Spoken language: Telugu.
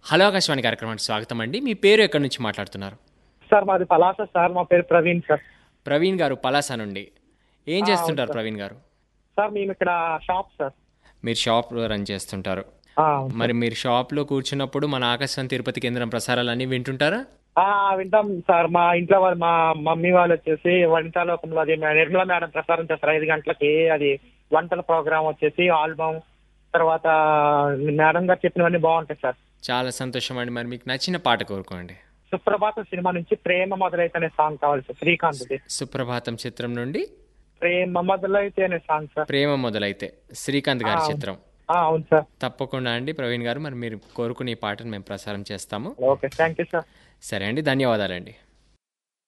హలో ఆకాశవాణి కార్యక్రమానికి స్వాగతం అండి మీ పేరు ఎక్కడి నుంచి మాట్లాడుతున్నారు సార్ మాది పలాస సార్ మా పేరు ప్రవీణ్ సార్ ప్రవీణ్ గారు పలాస నుండి ఏం ఆ, చేస్తుంటారు అవును సార్. ప్రవీణ్ గారు సార్ మేము ఇక్కడ షాప్ సార్ మీరు షాప్ రన్ చేస్తుంటారు ఆ, మరి మీరు షాప్లో కూర్చున్నప్పుడు మన ఆకాశవాణి తిరుపతి కేంద్రం ప్రసారాలన్నీ వింటుంటారా ఆ, వింటాం సార్ మా ఇంట్లో వాళ్ళు మా మమ్మీ వాళ్ళు వచ్చేసి వంటలోకంలో అది మే- నిర్మలా మేడం ప్రసారం చేస్తారు ఐదు గంటలకి అది వంటల ప్రోగ్రామ్ వచ్చేసి ఆల్బమ్ తర్వాత మేడం గారు చెప్పినవన్నీ బాగుంటాయి సార్ చాలా సంతోషం అండి మరి మీకు నచ్చిన పాట కోరుకోండి సుప్రభాతం సినిమా నుంచి ప్రేమ మొదలైతే అనే సాంగ్ కావాలి సార్ శ్రీకాంత్ది సుప్రభాతం చిత్రం నుండి ప్రేమ మొదలైతే అనే సాంగ్ సార్ ప్రేమ మొదలైతే శ్రీకాంత్ గారి ఆ, చిత్రం ఆ, అవును సార్ తప్పకుండా అండి ప్రవీణ్ గారు మరి మీరు కోరుకునే ఈ పాటను మేము ప్రసారం చేస్తాము ఓకే థ్యాంక్ యూ సార్ సరే అండి ధన్యవాదాలండి